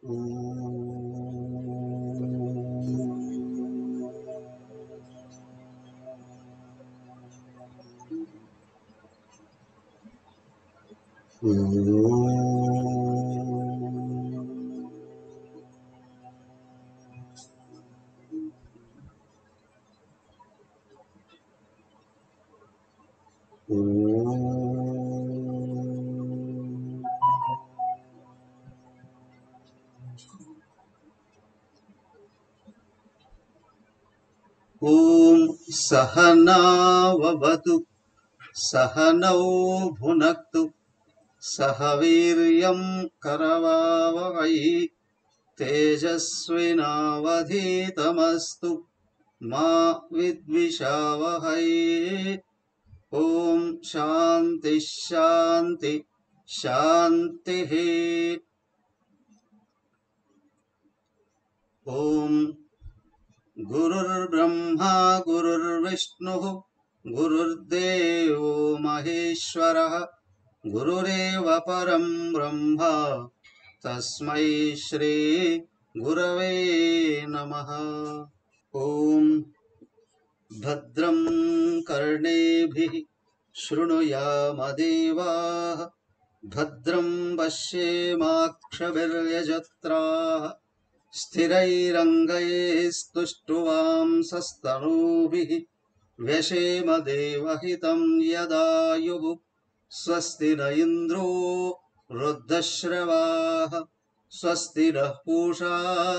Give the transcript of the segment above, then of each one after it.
ॐ सहनाववतु सहनौ भुनक्तु सह वीर्यं करवावहै तेजस्विनावधीतमस्तु मा विद्विषावहै ॐ शान्ति शान्ति शान्तिः ॐ गुरुर्ब्रह्मा गुरुर्विष्णुः गुरुर्देवो महेश्वरः गुरुरेव परं ब्रह्म तस्मै श्री गुरवे नमः ॐ भद्रं कर्णेभिः शृणुयामदेवाः भद्रं पश्येमाक्षभिर्यजत्राः स्थिरैरङ्गैस्तुष्टुवांसस्तनूभिः व्यशेम देवहितं यदायुः स्वस्ति न इन्द्रो वृद्धश्रवाः स्वस्ति नः पूषा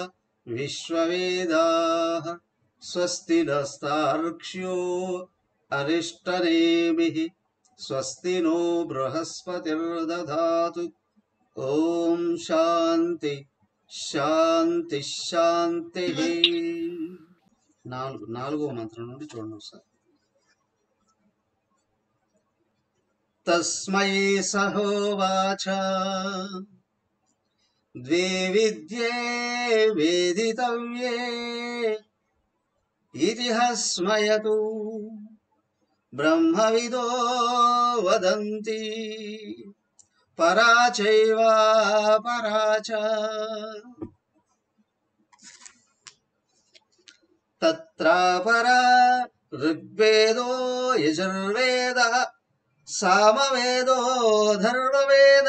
विश्ववेदाः स्वस्ति नस्तार्क्ष्यो अरिष्टनेमिः स्वस्ति नो बृहस्पतिर्दधातु ॐ शान्ति శాంతి శాంతి నాలుగు నాలుగో మంత్రం నుండి చూడండి ఒకసారి తస్మై సహోవాచ ద్వే విద్యే వేదితవ్యే ఇది హస్మయతు బ్రహ్మవిదో వదంతి పరా చైవ పరా చ తత్రాపరా ఋగ్వేదో యజుర్వేద సామవేదో ధర్మవేద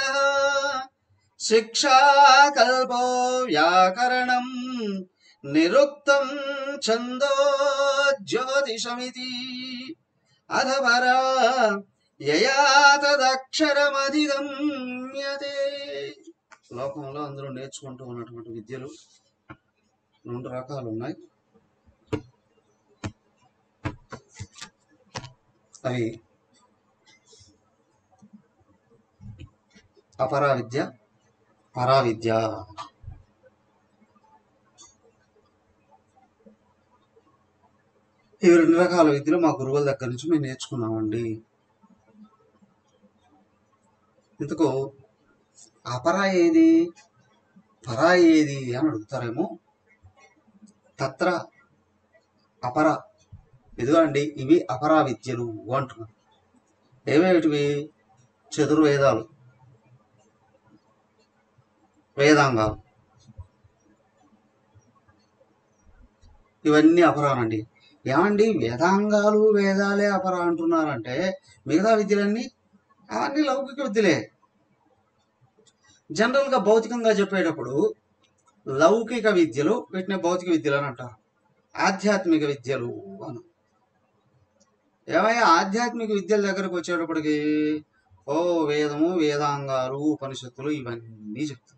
శిక్షాకల్పో వ్యాకరణం నిరుక్తం ఛందో జ్యోతిషమితి అధపరా యయా తదక్షరమధిగమ్యతే లోకంలో అందరూ నేర్చుకుంటూ ఉన్నటువంటి విద్యలు రెండు రకాలు ఉన్నాయి అవి అపరా విద్య పరా విద్య ఇవి రెండు రకాల విద్యలు మా గురువుల దగ్గర నుంచి మేము నేర్చుకున్నామండి ఇందుకు అపరా ఏది పరా ఏది అని అడుగుతారేమో తత్ర అపర ఇదిగోండి ఇవి అపరా విద్యలు అంటున్నారు ఏవేటివి చతుర్వేదాలు వేదాంగాలు ఇవన్నీ అపరానండి ఏమండి వేదాంగాలు వేదాలే అపరా అంటున్నారంటే మిగతా విద్యలన్నీ అవన్నీ లౌకిక విద్యలే జనరల్గా భౌతికంగా చెప్పేటప్పుడు లౌకిక విద్యలు వీటిని భౌతిక విద్యలు అని అంటారు ఆధ్యాత్మిక విద్యలు అని ఏమయ్యా ఆధ్యాత్మిక విద్యల దగ్గరకు వచ్చేటప్పటికి ఓ వేదము వేదాంగాలు ఉపనిషత్తులు ఇవన్నీ చెప్తారు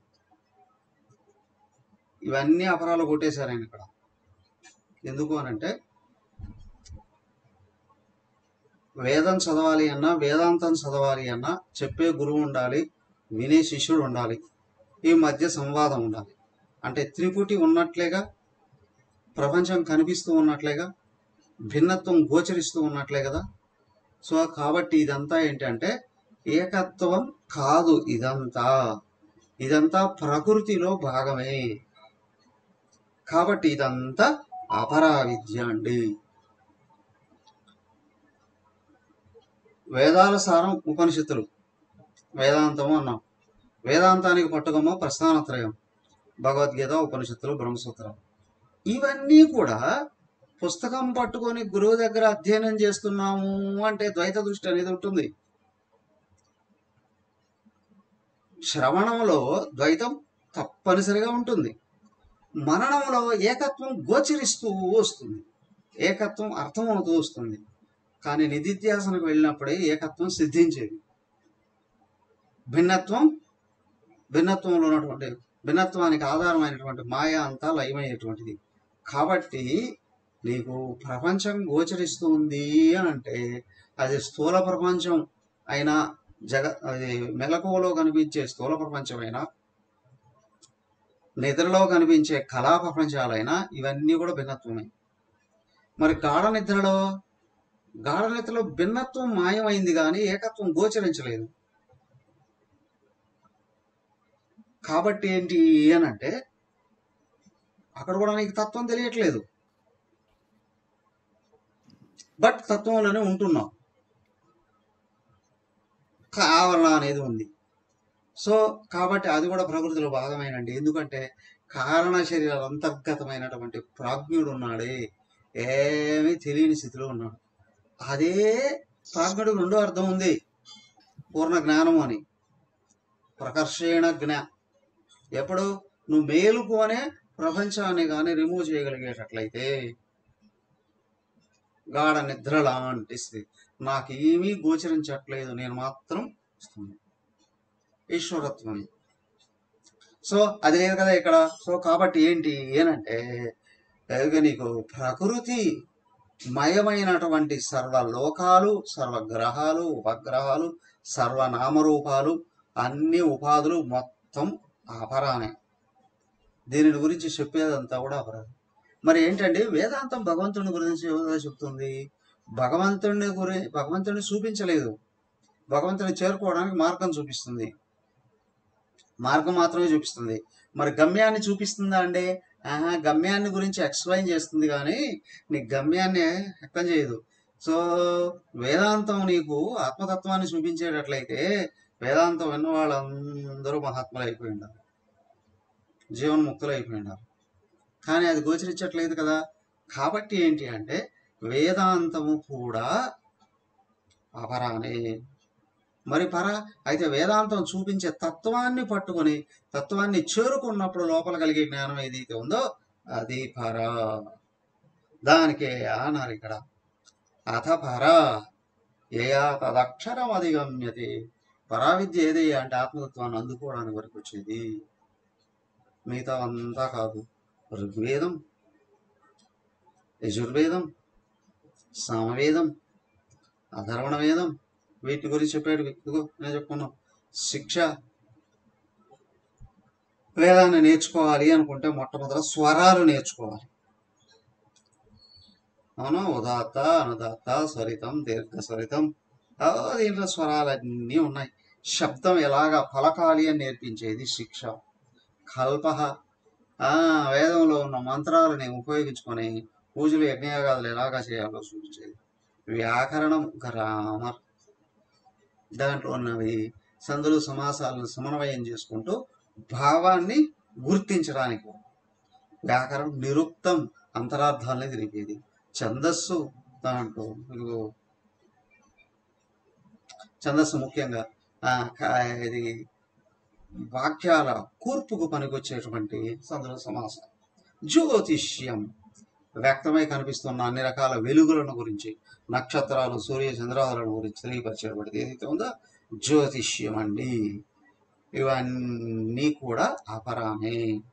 ఇవన్నీ అపరాలు కొట్టేశారు ఆయన ఇక్కడ ఎందుకు అనంటే వేదం చదవాలి అన్నా వేదాంతం చదవాలి అన్నా చెప్పే గురువు ఉండాలి వినే శిష్యుడు ఉండాలి ఈ మధ్య సంవాదం ఉండాలి అంటే త్రిపుటి ఉన్నట్లేగా ప్రపంచం కనిపిస్తూ ఉన్నట్లేగా భిన్నత్వం గోచరిస్తూ ఉన్నట్లే కదా సో కాబట్టి ఇదంతా ఏంటంటే ఏకత్వం కాదు ఇదంతా ఇదంతా ప్రకృతిలో భాగమే కాబట్టి ఇదంతా అపరా విద్య అండి వేదాల సారం ఉపనిషత్తులు వేదాంతము అన్నాం వేదాంతానికి పట్టుకమ్మ ప్రస్థానత్రయం భగవద్గీత ఉపనిషత్తులు బ్రహ్మసూత్రాలు ఇవన్నీ కూడా పుస్తకం పట్టుకొని గురువు దగ్గర అధ్యయనం చేస్తున్నాము అంటే ద్వైత దృష్టి అనేది ఉంటుంది శ్రవణంలో ద్వైతం తప్పనిసరిగా ఉంటుంది మననంలో ఏకత్వం గోచరిస్తూ వస్తుంది ఏకత్వం అర్థమవుతూ వస్తుంది కానీ నిధిధ్యాసనకు వెళ్ళినప్పుడే ఏకత్వం సిద్ధించేది భిన్నత్వం భిన్నత్వంలో ఉన్నటువంటి భిన్నత్వానికి ఆధారమైనటువంటి మాయ అంతా లయమయ్యేటువంటిది కాబట్టి నీకు ప్రపంచం గోచరిస్తుంది అని అంటే అది స్థూల ప్రపంచం అయినా జగ అది మెలకువలో కనిపించే స్థూల ప్రపంచమైనా నిద్రలో కనిపించే కళా ప్రపంచాలైనా ఇవన్నీ కూడా భిన్నత్వమే మరి గాఢ నిద్రలో గాఢ నిద్రలో భిన్నత్వం మాయమైంది కానీ ఏకత్వం గోచరించలేదు కాబట్టి ఏంటి అని అంటే అక్కడ కూడా నీకు తత్వం తెలియట్లేదు బట్ తత్వంలోనే ఉంటున్నావు ఆవరణ అనేది ఉంది సో కాబట్టి అది కూడా ప్రకృతిలో భాగమేనండి ఎందుకంటే కారణ శరీరాల అంతర్గతమైనటువంటి ప్రాజ్ఞుడు ఉన్నాడే ఏమీ తెలియని స్థితిలో ఉన్నాడు అదే ప్రాజ్ఞుడు రెండో అర్థం ఉంది పూర్ణ జ్ఞానం అని ప్రకర్షణ జ్ఞా ఎప్పుడు నువ్వు మేలుకు అనే ప్రపంచాన్ని కానీ రిమూవ్ చేయగలిగేటట్లయితే గాఢ నిద్ర లాంటి స్థితి నాకు ఏమీ గోచరించట్లేదు నేను మాత్రం వస్తుంది ఈశ్వరత్వం సో అది లేదు కదా ఇక్కడ సో కాబట్టి ఏంటి ఏనంటే ఇక నీకు ప్రకృతి మయమైనటువంటి సర్వ లోకాలు సర్వ గ్రహాలు ఉపగ్రహాలు సర్వనామరూపాలు అన్ని ఉపాధులు మొత్తం అపరానే దీనిని గురించి చెప్పేదంతా కూడా అపరాధం మరి ఏంటంటే వేదాంతం భగవంతుని గురించి ఏదో చెప్తుంది భగవంతుడిని గురి భగవంతుడిని చూపించలేదు భగవంతుని చేరుకోవడానికి మార్గం చూపిస్తుంది మార్గం మాత్రమే చూపిస్తుంది మరి గమ్యాన్ని చూపిస్తుందా అండి ఆహా గమ్యాన్ని గురించి ఎక్స్ప్లెయిన్ చేస్తుంది కానీ నీ గమ్యాన్ని ఎక్కం చేయదు సో వేదాంతం నీకు ఆత్మతత్వాన్ని చూపించేటట్లయితే వేదాంతం విన్న వాళ్ళందరూ మహాత్ములు అయిపోయి ఉండాలి జీవన్ముక్తులు అయిపోయి ఉండాలి కానీ అది గోచరించట్లేదు కదా కాబట్టి ఏంటి అంటే వేదాంతము కూడా అపరానే మరి పర అయితే వేదాంతం చూపించే తత్వాన్ని పట్టుకొని తత్వాన్ని చేరుకున్నప్పుడు లోపల కలిగే జ్ఞానం ఏదైతే ఉందో అది పర దానికే అన్నారు ఇక్కడ అథ పర ఏయా తదక్షరం అధిగమ్యతే పరావిద్య ఏది అంటే ఆత్మతత్వాన్ని అందుకోవడానికి వరకు వచ్చేది మిగతా అంతా కాదు ఋగ్వేదం యజుర్వేదం సామవేదం అధర్వణ వేదం వీటి గురించి చెప్పాడు ఇదిగో నేను చెప్పుకున్నాం శిక్ష వేదాన్ని నేర్చుకోవాలి అనుకుంటే మొట్టమొదట స్వరాలు నేర్చుకోవాలి అవును ఉదాత్త అనుదాత్త స్వరితం దీర్ఘ స్వరితం ఆ, దీంట్లో స్వరాలన్నీ ఉన్నాయి శబ్దం ఎలాగా పలకాలి అని నేర్పించేది శిక్ష కల్ప ఆ వేదంలో ఉన్న మంత్రాలని ఉపయోగించుకొని పూజలు యజ్ఞయాగాదులు ఎలాగా చేయాలో చూపించేది వ్యాకరణం గ్రామర్ దాంట్లో ఉన్నవి సందులు సమాసాలను సమన్వయం చేసుకుంటూ భావాన్ని గుర్తించడానికి వ్యాకరణం నిరుక్తం అంతరార్థాలని తెలిపేది ఛందస్సు దాంట్లో ఇదిగో ఛందస్సు ముఖ్యంగా ఆ, క- ఇది వాక్యాల కూర్పుకు పనికొచ్చేటువంటి సందుల సమాసం జ్యోతిష్యం వ్యక్తమై కనిపిస్తున్న అన్ని రకాల వెలుగులను గురించి నక్షత్రాలు సూర్య చంద్రాలను గురించి తెలియపరచబడింది ఏదైతే ఉందో జ్యోతిష్యం అండి ఇవన్నీ కూడా అపరామే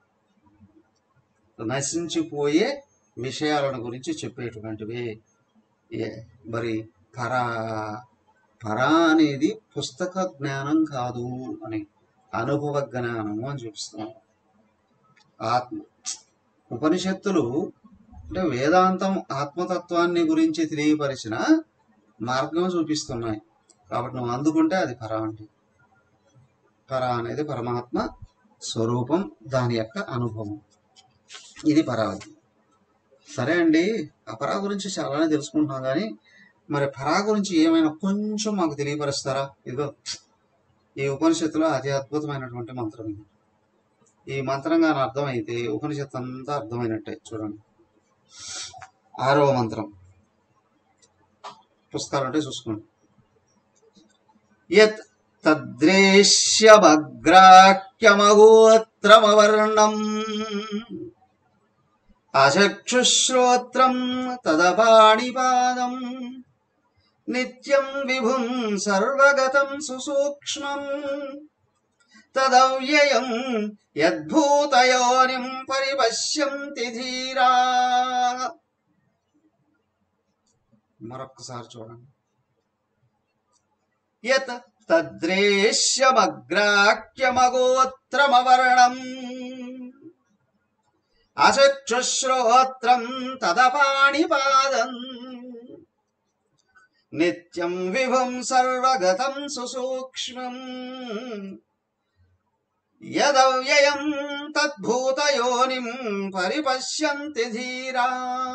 నశించిపోయే విషయాలను గురించి చెప్పేటువంటివి ఏ- మరి పరా పరా అనేది పుస్తక జ్ఞానం కాదు అని అనుభవ జ్ఞానము అని చూపిస్తున్నాం ఆత్మ ఉపనిషత్తులు అంటే వేదాంతం ఆత్మతత్వాన్ని గురించి తెలియపరిచిన మార్గం చూపిస్తున్నాయి కాబట్టి నువ్వు అందుకుంటే అది పరా అంటే పరా అనేది పరమాత్మ స్వరూపం దాని యొక్క అనుభవం ఇది పరావతి సరే అండి అపరా గురించి చాలానే తెలుసుకుంటున్నాం కానీ మరి పరా గురించి ఏమైనా కొంచెం మాకు తెలియపరుస్తారా ఇదిగో ఈ ఉపనిషత్తులో అతి అద్భుతమైనటువంటి మంత్రం ఇది ఈ మంత్రంగా అర్థమైతే ఉపనిషత్తు అంతా అర్థమైనట్టే చూడండి ఆరవ మంత్రం పుస్తకాలు ఉంటే చూసుకోండి యత్ తద్రేష్యమగ్రాక్యమగోత్రమవర్ణం అచక్షుశ్రోత్రం తదపాణిపాదం నిత్యం విభుం సర్వగతం సుసూక్ష్మం తదవ్యయం యద్భూతయోనిం పరిపశ్యంతి ధీరా మరొక్కసారి చూడండి యత్ తద్రేష్యమగ్రాక్యమగోత్రమవర్ణం అచక్షుశ్రోత్రం తదపాణిపాదం నిత్యం విభుం సర్వగతం సుసూక్ష్మం యదవ్యయం తద్భూతయోనిం పరిపశ్యంతి ధీరా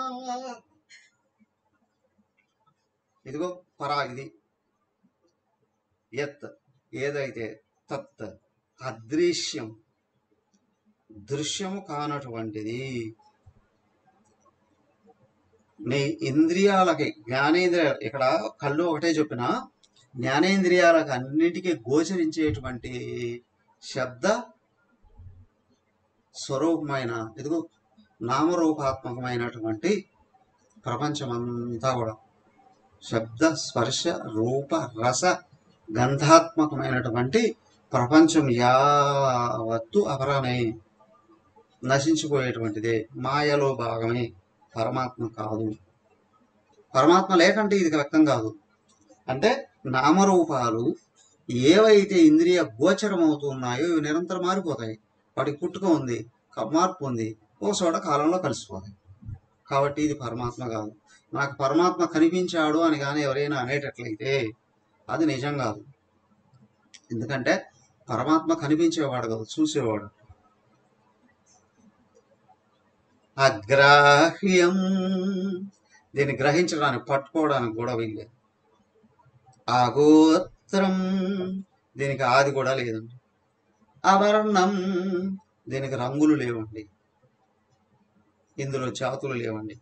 ఇదిగో పరా ఇది ఎత్ ఏదైతే తత్ అదృశ్యం దృశ్యము కానటువంటిది నీ ఇంద్రియాలకి జ్ఞానేంద్రియ ఇక్కడ కళ్ళు ఒకటే చెప్పిన జ్ఞానేంద్రియాలకు అన్నిటికీ గోచరించేటువంటి శబ్ద స్వరూపమైన ఇదిగో నామరూపాత్మకమైనటువంటి ప్రపంచమంతా కూడా శబ్ద స్పర్శ రూప రస గంధాత్మకమైనటువంటి ప్రపంచం యావత్తు అపరానే నశించిపోయేటువంటిదే మాయలో భాగమే పరమాత్మ కాదు పరమాత్మ లేకంటే ఇది వ్యక్తం కాదు అంటే నామరూపాలు ఏవైతే ఇంద్రియ గోచరమవుతున్నాయో ఇవి నిరంతరం మారిపోతాయి వాటికి పుట్టుక ఉంది క- మార్పు ఉంది ఓ చోట కాలంలో కలిసిపోతాయి కాబట్టి ఇది పరమాత్మ కాదు నాకు పరమాత్మ కనిపించాడు అని కానీ ఎవరైనా అనేటట్లయితే అది నిజం కాదు ఎందుకంటే పరమాత్మ కనిపించేవాడు కాదు చూసేవాడు అగ్రాహ్యం దీన్ని గ్రహించడానికి పట్టుకోవడానికి కూడా వీల్లేదు ఆగోత్రం దీనికి ఆది కూడా లేదండి అవర్ణం దీనికి రంగులు లేవండి ఇందులో జాతులు లేవండి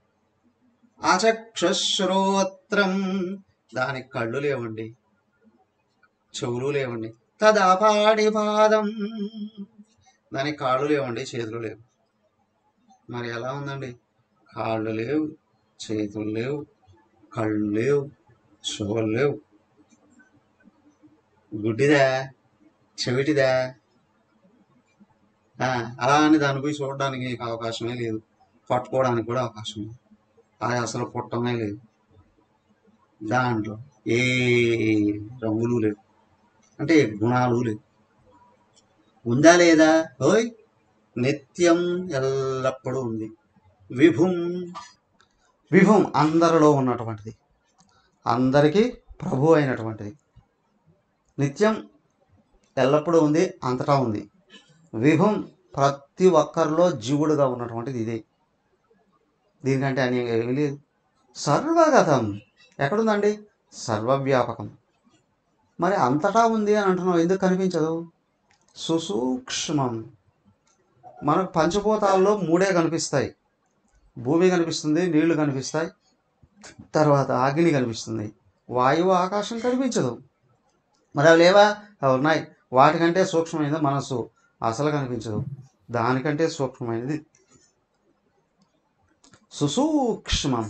అచక్షుశ్రోత్రం దానికి కళ్ళు లేవండి చెవులు లేవండి తదపాడి పాదం దానికి కాళ్ళు లేవండి చేతులు లేవు మరి ఎలా ఉందండి కాళ్ళు లేవు చేతులు లేవు కళ్ళు లేవు చెవులు లేవు గుడ్డిదా చెవిటిదా ఆ, అలా అని దాన్ని పోయి చూడడానికి నీకు అవకాశమే లేదు పట్టుకోవడానికి కూడా అవకాశం లేదు అది అసలు పుట్టమే లేదు దాంట్లో ఏ రంగులు లేవు అంటే ఏ గుణాలు లేవు ఉందా లేదా ఓయ్ నిత్యం ఎల్లప్పుడూ ఉంది విభుం విభుం అందరిలో ఉన్నటువంటిది అందరికీ ప్రభు అయినటువంటిది నిత్యం ఎల్లప్పుడూ ఉంది అంతటా ఉంది విభుం ప్రతి ఒక్కరిలో జీవుడుగా ఉన్నటువంటిది ఇదే దీనికంటే అన్యంగా ఏమీ లేదు సర్వగతం ఎక్కడుందండి సర్వవ్యాపకం మరి అంతటా ఉంది అని అంటున్నావు ఎందుకు కనిపించదు సుసూక్ష్మం మనకు పంచభూతాల్లో మూడే కనిపిస్తాయి భూమి కనిపిస్తుంది నీళ్లు కనిపిస్తాయి తర్వాత అగ్ని కనిపిస్తుంది వాయువు ఆకాశం కనిపించదు మరి అవి లేవా అవి ఉన్నాయి వాటికంటే సూక్ష్మమైనది మనసు అసలు కనిపించదు దానికంటే సూక్ష్మమైనది సుసూక్ష్మం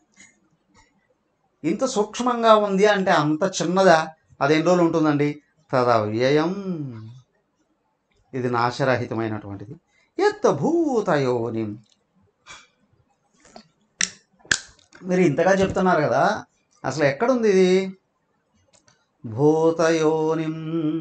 ఇంత సూక్ష్మంగా ఉంది అంటే అంత చిన్నదా అది ఎన్ని రోజులు ఉంటుందండి తదా వ్యయం ఇది నాశరహితమైనటువంటిది ఎత్త భూతయోని మీరు ఇంతగా చెప్తున్నారు కదా అసలు ఎక్కడుంది ఇది భూతయోనిం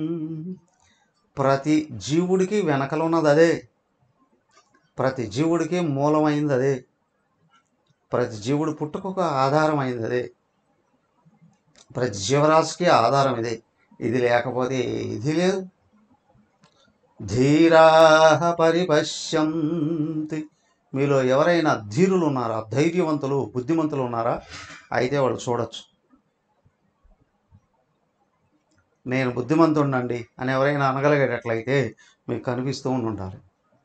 ప్రతి జీవుడికి వెనకలు ఉన్నది అదే ప్రతి జీవుడికి మూలమైంది అదే ప్రతి జీవుడు పుట్టుకొక ఆధారం అయింది అదే ప్రతి జీవరాశికి ఆధారం ఇదే ఇది లేకపోతే ఇది లేదు ధీరా పరిపశ్యంతి మీలో ఎవరైనా ధీరులు ఉన్నారా ధైర్యవంతులు బుద్ధిమంతులు ఉన్నారా అయితే వాళ్ళు చూడొచ్చు నేను బుద్ధిమంతుండండి అని ఎవరైనా అనగలిగేటట్లయితే మీకు కనిపిస్తూ ఉండి ఉండాలి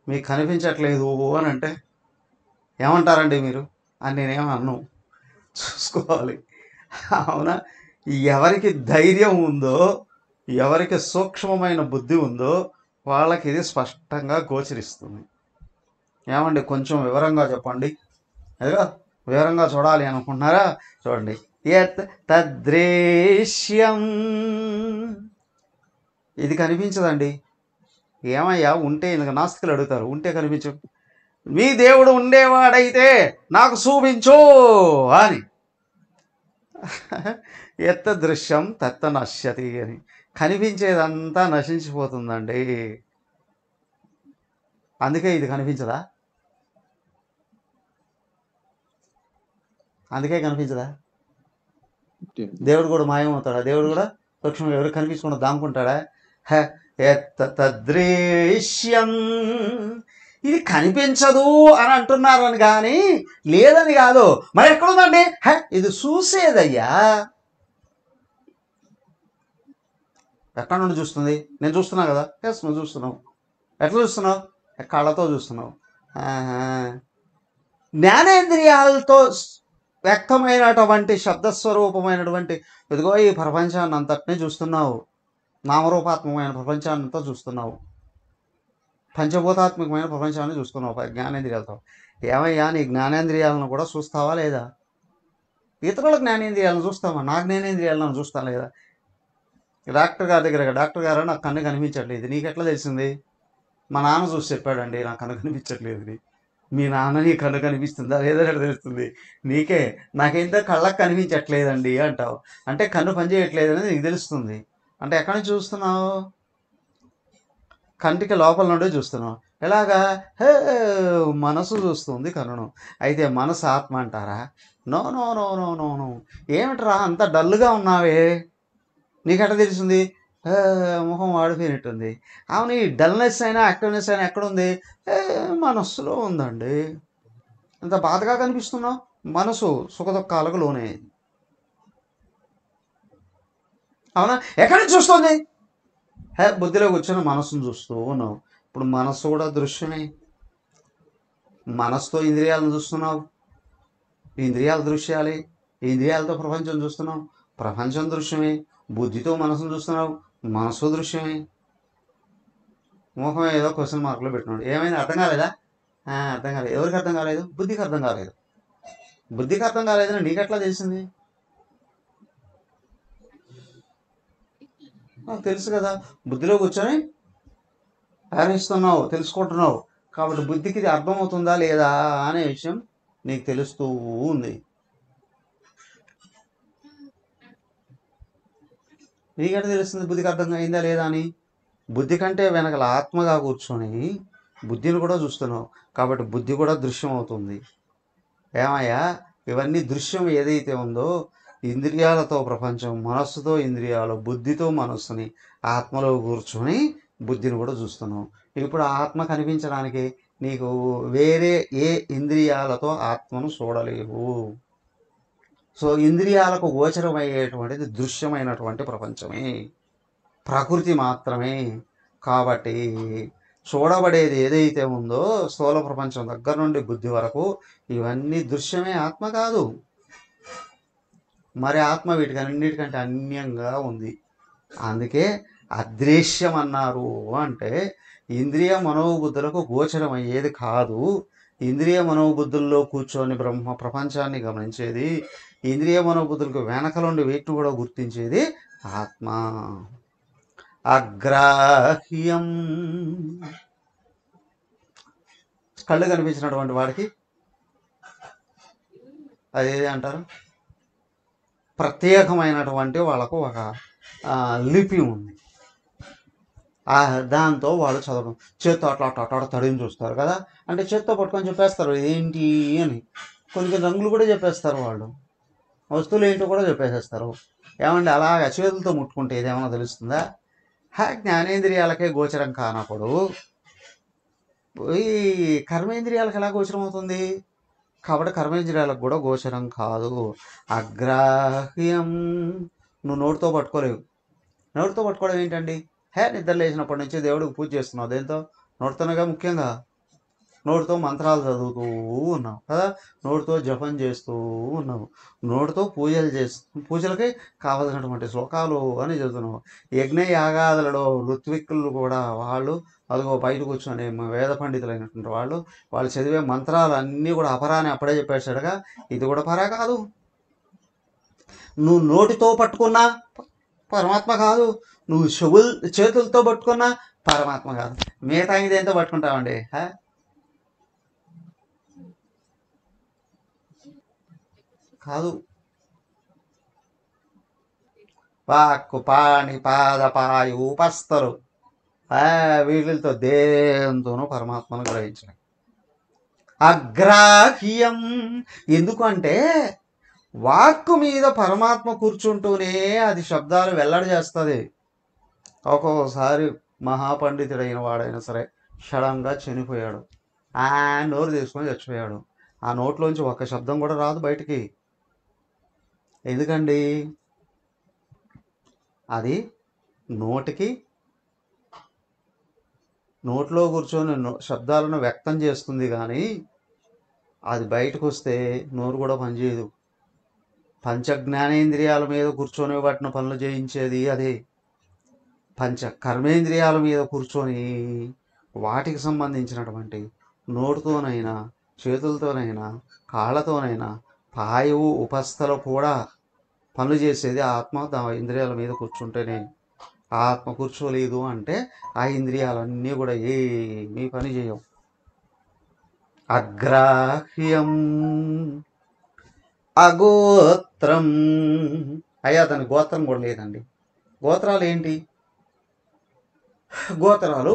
మీకు కనిపించట్లేదు అని అంటే ఏమంటారండి మీరు అని నేనేం అన్ను చూసుకోవాలి అవునా ఎవరికి ధైర్యం ఉందో ఎవరికి సూక్ష్మమైన బుద్ధి ఉందో వాళ్ళకి ఇది స్పష్టంగా గోచరిస్తుంది ఏమండి కొంచెం వివరంగా చెప్పండి అదిగో వివరంగా చూడాలి అనుకుంటున్నారా చూడండి యత్ తద్రేశ్యం ఇది కనిపించదండి ఏమయ్యా ఉంటే ఇందుకు నాస్తికులు అడుగుతారు ఉంటే కనిపించు మీ దేవుడు ఉండేవాడైతే నాకు చూపించు అని ఎత్త దృశ్యం తత్త నశ్యతి అని కనిపించేదంతా నశించిపోతుందండి అందుకే ఇది కనిపించదా అందుకే కనిపించదా దేవుడు కూడా మాయమవుతాడా దేవుడు కూడా సూక్ష్మం ఎవరు కనిపించకుండా దాముకుంటాడా హ ఎత్త తద్రేశ్యం ఇది కనిపించదు అని అంటున్నారని కానీ లేదని కాదు మరి ఎక్కడుందండి హ ఇది చూసేదయ్యా ఎక్కడ నుండి చూస్తుంది నేను చూస్తున్నా కదా ఎస్ నువ్వు చూస్తున్నావు ఎట్లా చూస్తున్నావు కళ్ళతో చూస్తున్నావు ఆహా. జ్ఞానేంద్రియాలతో స్- వ్యక్తమైనటువంటి శబ్దస్వరూపమైనటువంటి ఇదిగో ఈ ప్రపంచాన్ని అంతటినీ చూస్తున్నావు నామరూపాత్మకమైన ప్రపంచాన్ని అంతా చూస్తున్నావు పంచభూతాత్మకమైన ప్రపంచాన్ని చూస్తున్నావు ప- జ్ఞానేంద్రియాలతో ఏమయ్యా నీ జ్ఞానేంద్రియాలను కూడా చూస్తావా లేదా ఇతరుల జ్ఞానేంద్రియాలను చూస్తావా నా జ్ఞానేంద్రియాలను చూస్తా లేదా డాక్టర్ గారి దగ్గర డాక్టర్ గారు నాకు కన్ను కనిపించట్లేదు నీకు ఎట్లా తెలిసింది మా నాన్న చూసి చెప్పాడండి నాకు కన్ను కనిపించట్లేదు అని. మీ నాన్న నీ కన్ను కనిపిస్తుందా లేదా ఎట్లా తెలుస్తుంది నీకే నాకేంతో కళ్ళకు కనిపించట్లేదండి అంటావు అంటే కన్ను పనిచేయట్లేదు అనేది నీకు తెలుస్తుంది అంటే ఎక్కడి నుంచి చూస్తున్నావు కంటికి లోపల నుండే చూస్తున్నావు ఎలాగా హే మనసు చూస్తుంది కన్నును అయితే మనసు ఆత్మ అంటారా no no no no no no ఏమిట్రా అంత డల్గా ఉన్నావే నీకెట్ట తెలిసింది "ఏ, ముఖం వాడిపోయినట్టుంది అవును ఈ డల్నెస్ అయినా యాక్టివ్నెస్ అయినా ఎక్కడుంది "ఏ, మనస్సులో ఉందండి ఇంత బాధగా కనిపిస్తున్నావు మనసు సుఖదుఖాలకు లోనే అవునా ఎక్కడి నుంచి చూస్తుంది హే బుద్ధిలో కూర్చొని మనసును చూస్తూ ఉన్నావు ఇప్పుడు మనస్సు కూడా దృశ్యమే మనసుతో ఇంద్రియాలను చూస్తున్నావు ఇంద్రియాల దృశ్యాలే ఇంద్రియాలతో ప్రపంచం చూస్తున్నావు ప్రపంచం దృశ్యమే బుద్ధితో మనసును చూస్తున్నావు మనసు దృశ్యమే ముఖం ఏదో క్వశ్చన్ మార్కులో పెట్టినాడు ఏమైంది అర్థం కాలేదా ఆ, అర్థం కాలేదు ఎవరికి అర్థం కాలేదు బుద్ధికి అర్థం కాలేదు బుద్ధికి అర్థం కాలేదని నీకెట్లా తెలిసింది నాకు తెలుసు కదా బుద్ధిలో కూర్చొని ప్రయాణిస్తున్నావు తెలుసుకుంటున్నావు కాబట్టి బుద్ధికి ఇది అర్థమవుతుందా లేదా అనే విషయం నీకు తెలుస్తూ ఉంది నీకంటే తెలుస్తుంది బుద్ధికి అర్థం అయిందా లేదా అని బుద్ధి కంటే వెనకల ఆత్మగా కూర్చొని బుద్ధిని కూడా చూస్తున్నావు కాబట్టి బుద్ధి కూడా దృశ్యం అవుతుంది ఏమయ్యా ఇవన్నీ దృశ్యం ఏదైతే ఉందో ఇంద్రియాలతో ప్రపంచం మనస్సుతో ఇంద్రియాలు బుద్ధితో మనస్సుని ఆత్మలో కూర్చొని బుద్ధిని కూడా చూస్తున్నావు ఇప్పుడు ఆత్మ కనిపించడానికి నీకు వేరే ఏ ఇంద్రియాలతో ఆత్మను చూడలేవు సో ఇంద్రియాలకు గోచరమయ్యేటువంటిది దృశ్యమైనటువంటి ప్రపంచమే ప్రకృతి మాత్రమే కాబట్టి చూడబడేది ఏదైతే ఉందో స్థూల ప్రపంచం దగ్గర నుండి బుద్ధి వరకు ఇవన్నీ దృశ్యమే ఆత్మ కాదు మరి ఆత్మ వీటికి అన్నిటికంటే అన్యంగా ఉంది అందుకే అదృశ్యం అన్నారు అంటే ఇంద్రియ మనోబుద్ధులకు గోచరం అయ్యేది కాదు ఇంద్రియ మనోబుద్ధుల్లో కూర్చొని బ్రహ్మ ప్రపంచాన్ని గమనించేది ఇంద్రియ మనోబుద్ధులకు వెనకలుండి వీటిని కూడా గుర్తించేది ఆత్మ అగ్రాహ్యం కళ్ళు కనిపించినటువంటి వాడికి అదేది అంటారు ప్రత్యేకమైనటువంటి వాళ్ళకు ఒక ఆ, లిపి ఉంది ఆ దాంతో వాళ్ళు చదవడం చేత్తో అట్లా అట్లా అట్లా తడిని చూస్తారు కదా అంటే చేత్తో పట్టుకొని చెప్పేస్తారు ఏంటి అని కొన్ని కొన్ని రంగులు కూడా చెప్పేస్తారు వాళ్ళు వస్తువులు ఏంటో కూడా చెప్పేసేస్తారు ఏమండి అలాగ చేతులతో ముట్టుకుంటే ఇదేమన్నా తెలుస్తుందా హా జ్ఞానేంద్రియాలకే గోచరం కానప్పుడు ఈ కర్మేంద్రియాలకు ఎలా గోచరం అవుతుంది కాబట్టి కర్మేంద్రియాలకు కూడా గోచరం కాదు అగ్రాహ్యం నువ్వు నోటితో పట్టుకోలేవు నోటితో పట్టుకోవడం ఏంటండి హే నిద్ర లేచినప్పటి నుంచి దేవుడికి పూజ చేస్తున్నావు దేంతో నోటితోనేగా ముఖ్యంగా నోటితో మంత్రాలు చదువుతూ ఉన్నావు కదా నోటితో జపం చేస్తూ ఉన్నావు నోటితో పూజలు చేస్తూ పూజలకి కావలసినటువంటి శ్లోకాలు అని చదువుతున్నావు యజ్ఞ యాగాదులలో ఋత్విక్కులు కూడా వాళ్ళు అదిగో బయట కూర్చొని మ- వేద పండితులైనటువంటి వాళ్ళు వాళ్ళు చదివే మంత్రాలు అన్నీ కూడా అపరాని అప్పుడే చెప్పేశాడుగా ఇది కూడా పరా కాదు నువ్వు నోటితో పట్టుకున్నా ప- పరమాత్మ కాదు నువ్వు చెవుల్ చేతులతో పట్టుకున్నా పరమాత్మ కాదు మిగతా దేంతో పట్టుకుంటావండి హా? కాదు వాక్కు పాణి పాద పాయు ఉపస్తరు ఆ, వీటితో దేంతోనూ పరమాత్మను గ్రహించడం అగ్రాహ్యం ఎందుకంటే వాక్కు మీద పరమాత్మ కూర్చుంటూనే అది శబ్దాలు వెల్లడి చేస్తుంది ఒక్కొక్కసారి మహాపండితుడైన వాడైనా సరే షడంగా చనిపోయాడు ఆ నోరు తీసుకొని చచ్చిపోయాడు ఆ నోట్లోంచి ఒక్క శబ్దం కూడా రాదు బయటికి ఎందుకండి అది నోటికి నోట్లో కూర్చొని నో- శబ్దాలను వ్యక్తం చేస్తుంది కానీ అది బయటకు వస్తే నోరు కూడా పనిచేయదు పంచ జ్ఞానేంద్రియాల మీద కూర్చొని పట్టిన పనులు చేయించేది అదే పంచ కర్మేంద్రియాల మీద కూర్చొని వాటికి సంబంధించినటువంటి నోటితోనైనా చేతులతోనైనా కాళ్ళతోనైనా పాయువు ఉపస్థలు కూడా పనులు చేసేది ఆత్మ దా ఇంద్రియాల మీద కూర్చుంటేనే ఆ ఆత్మ కూర్చోలేదు అంటే ఆ ఇంద్రియాలన్నీ కూడా ఏమీ పని చేయవు అగ్రాహ్యం అగోత్రం అయ్యా దాని గోత్రం కూడా లేదండి గోత్రాలు ఏంటి గోత్రాలు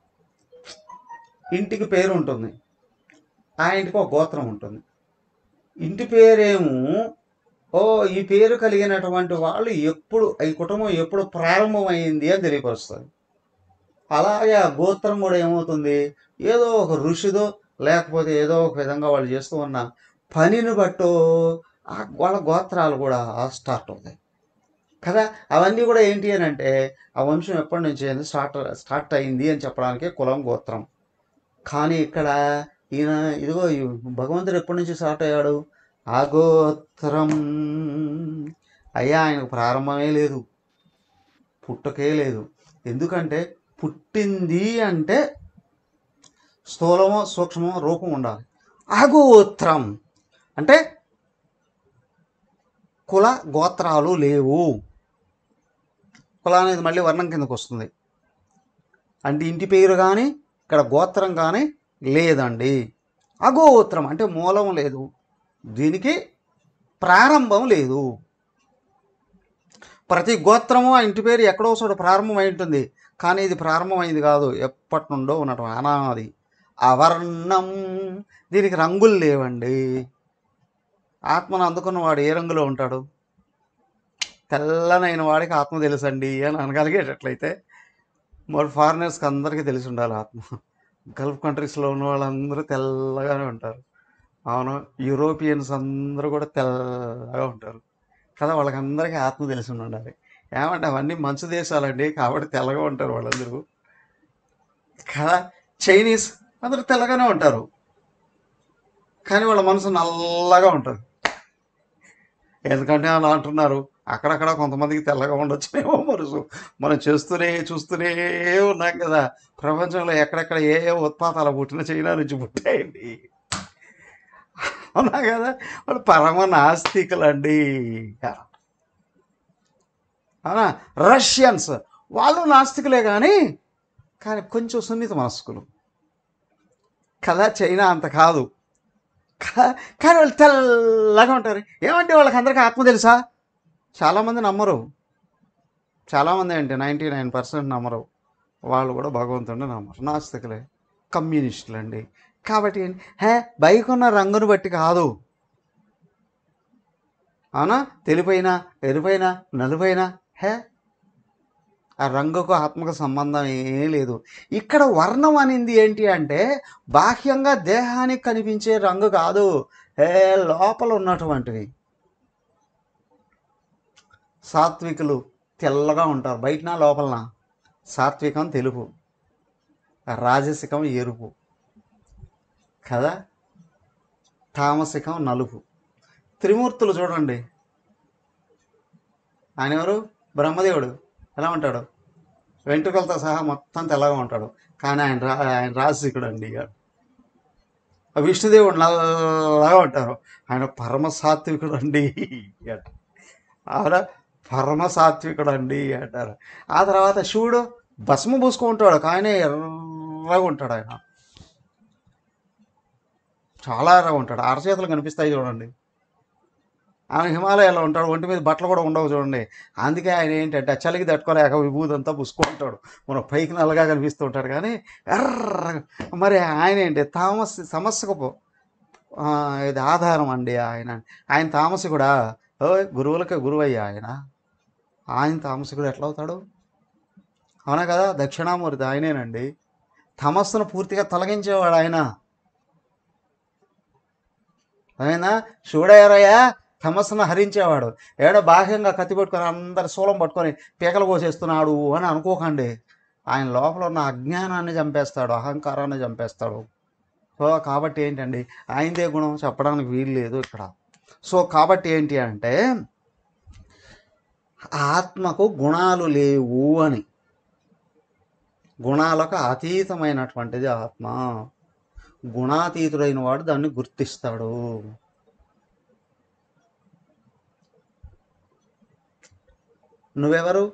ఇంటికి పేరు ఉంటుంది ఆ ఇంటికి ఒక గోత్రం ఉంటుంది ఇంటి పేరేమో ఓ ఈ పేరు కలిగినటువంటి వాళ్ళు ఎప్పుడు ఈ కుటుంబం ఎప్పుడు ప్రారంభమైంది అని తెలియపరుస్తుంది అలాగే ఆ గోత్రం కూడా ఏమవుతుంది ఏదో ఒక ఋషిదో లేకపోతే ఏదో ఒక విధంగా వాళ్ళు చేస్తూ ఉన్న పనిని బట్టో ఆ వాళ్ళ గోత్రాలు కూడా స్టార్ట్ అవుతాయి కదా అవన్నీ కూడా ఏంటి అని అంటే ఆ వంశం ఎప్పటి నుంచి అయింది స్టార్ట్ స్టార్ట్ అయింది అని చెప్పడానికి కులం గోత్రం కానీ ఇక్కడ ఈయన ఇదిగో ఈ భగవంతుడు ఎప్పటి నుంచి స్టార్ట్ అయ్యాడు ఆ గోత్రం అయ్యా ఆయనకు ప్రారంభమే లేదు పుట్టకే లేదు ఎందుకంటే పుట్టింది అంటే స్థూలమో సూక్ష్మమో రూపం ఉండాలి అగోత్రం అంటే కుల గోత్రాలు లేవు కుల అనేది మళ్ళీ వర్ణం కిందకు వస్తుంది అంటే ఇంటి పేరు కానీ ఇక్కడ గోత్రం కానీ లేదండి అగోత్రం అంటే మూలం లేదు దీనికి ప్రారంభం లేదు ప్రతి గోత్రము ఆ ఇంటి పేరు ఎక్కడో చోట ప్రారంభమై ఉంటుంది కానీ ఇది ప్రారంభమైంది కాదు ఎప్పటి నుండో ఉన్నట్టు అనాది అవర్ణం దీనికి రంగులు లేవండి ఆత్మను అందుకున్న వాడు ఏ రంగులో ఉంటాడు తెల్లనైన వాడికి ఆత్మ తెలుసండి అని అనగలిగేటట్లయితే మరి ఫారినర్స్కి అందరికీ తెలిసి ఉండాలి ఆత్మ గల్ఫ్ కంట్రీస్లో ఉన్న వాళ్ళందరూ తెల్లగానే ఉంటారు అవును యూరోపియన్స్ అందరూ కూడా తెల్లగా ఉంటారు కదా వాళ్ళకందరికీ ఆత్మ తెలిసి ఉండాలి ఏమంటే అవన్నీ మంచు దేశాలండి కాబట్టి తెల్లగా ఉంటారు వాళ్ళందరూ కదా చైనీస్ అందరూ తెల్లగానే ఉంటారు కానీ వాళ్ళ మనసు నల్లగా ఉంటుంది ఎందుకంటే అలా అంటున్నారు అక్కడక్కడ కొంతమందికి తెల్లగా ఉండొచ్చునేమో మనసు మనం చేస్తూనే చూస్తూనే ఉన్నాం కదా ప్రపంచంలో ఎక్కడెక్కడ ఏ ఏ ఉత్పాతాలు పుట్టిన చైనా నుంచి పుట్టాయండి అవునా కదా వాళ్ళు పరమ నాస్తికులండి అవునా రష్యన్స్ వాళ్ళు నాస్తికులే కానీ కానీ కొంచెం సున్నిత మనస్కులు కదా చైనా అంత కాదు కా- కానీ వాళ్ళు తెల్లగా ఉంటారు ఏమంటే వాళ్ళకి అందరికీ ఆత్మ తెలుసా చాలామంది నమ్మరు చాలామంది అంటే నైంటీ నైన్ పర్సెంట్ నమ్మరు వాళ్ళు కూడా భగవంతుడిని నమ్మరు నాస్తికులే కమ్యూనిస్టులు అండి కాబట్టి ఏంటి? హే బైకున్న రంగును బట్టి కాదు అవునా తెలిపైనా ఎరుపైనా నలుపైనా హే ఆ రంగుకు ఆత్మకు సంబంధం ఏమీ లేదు ఇక్కడ వర్ణం అనింది ఏంటి అంటే బాహ్యంగా దేహానికి కనిపించే రంగు కాదు ఏ లోపల ఉన్నటువంటివి సాత్వికులు తెల్లగా ఉంటారు బయటన లోపలన సాత్వికం తెలుపు రాజసికం ఎరుపు కదా తామసికం నలుపు త్రిమూర్తులు చూడండి ఆయన ఎవరు బ్రహ్మదేవుడు ఎలా ఉంటాడు వెంట్రుకలతో సహా మొత్తం తెల్లగా ఉంటాడు కానీ ఆయన రా ఆయన రాజశేఖుడు అండి ఇక ఆ విష్ణుదేవుడు నల్లగా ఉంటారు ఆయన పరమ సాత్వికుడు అండి అంటారు. ఆవిడ పరమ సాత్వికుడు అండి అంటారు ఆ తర్వాత శివుడు భస్మ పూసుకుంటాడు కానీ ఎర్రగా ఉంటాడు ఆయన చాలా ఎర్రగా ఉంటాడు అరచేతులు కనిపిస్తాయి చూడండి ఆయన హిమాలయాల్లో ఉంటాడు ఒంటి మీద బట్టలు కూడా ఉండవు చూడండి అందుకే ఆయన ఏంటంటే ఆ చలికి తట్టుకోలేక విభూదంతా పుసుకుంటాడు మన పైకి నల్లగా కనిపిస్తూ ఉంటాడు కానీ ఎర్ర మరి ఆయన ఏంటి తామస్ సమస్యకు పో- ఆ, ఇది ఆధారం అండి ఆయన ఆయన తామసికుడా ఓ గురువులకే గురువయ్యా ఆయన ఆయన తామసికుడు ఎట్లా అవుతాడు అవునా కదా దక్షిణామూర్తి ఆయనేనండి తమస్సును పూర్తిగా తొలగించేవాడు ఆయన ఆయన శివుడయ్యారయ్యా తమస్సును హరించేవాడు ఏడో బాహ్యంగా కత్తి పట్టుకొని అందరి శూలం పట్టుకొని పీకలు కోసేస్తున్నాడు అని అనుకోకండి ఆయన లోపల ఉన్న అజ్ఞానాన్ని చంపేస్తాడు అహంకారాన్ని చంపేస్తాడు సో కాబట్టి ఏంటండి ఆయనదే గుణం చెప్పడానికి వీలు లేదు ఇక్కడ సో కాబట్టి ఏంటి అంటే ఆత్మకు గుణాలు లేవు అని గుణాలకు అతీతమైనటువంటిది ఆత్మ గుణాతీతుడైన వాడు దాన్ని గుర్తిస్తాడు నువ్వెవరు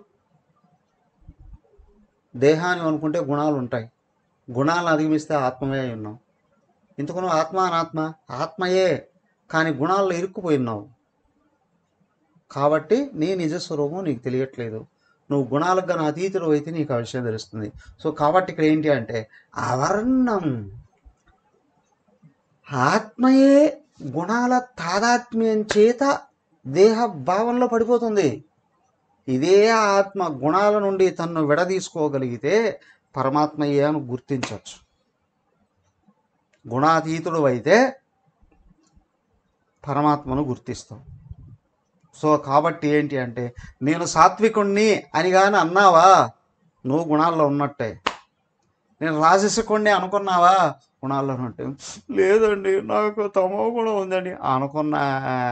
దేహాన్ని అనుకుంటే గుణాలు ఉంటాయి గుణాలను అధిగమిస్తే ఆత్మమే అయి ఉన్నావు ఇంతకు నువ్వు ఆత్మ అనాత్మ ఆత్మయే కానీ గుణాల్లో ఇరుక్కుపోయి ఉన్నావు కాబట్టి నీ నిజస్వరూపం నీకు తెలియట్లేదు నువ్వు గుణాలకు గాను అతీతుడు అయితే నీకు ఆ విషయం తెలుస్తుంది సో కాబట్టి ఇక్కడ ఏంటి అంటే అవర్ణం ఆత్మయే గుణాల తాదాత్మ్యం చేత దేహ భావంలో పడిపోతుంది ఇదే ఆత్మ గుణాల నుండి తన్ను విడదీసుకోగలిగితే పరమాత్మయే అని గుర్తించవచ్చు గుణాతీతుడు అయితే పరమాత్మను గుర్తిస్తాం సో కాబట్టి ఏంటి అంటే నేను సాత్వికుణ్ణి అని కానీ అన్నావా నువ్వు గుణాల్లో ఉన్నట్టే నేను రాజసికుణ్ణి అనుకున్నావా గుణాల్లో ఉన్నట్టే లేదండి నాకు తమో గుణం ఉందండి అనుకున్నా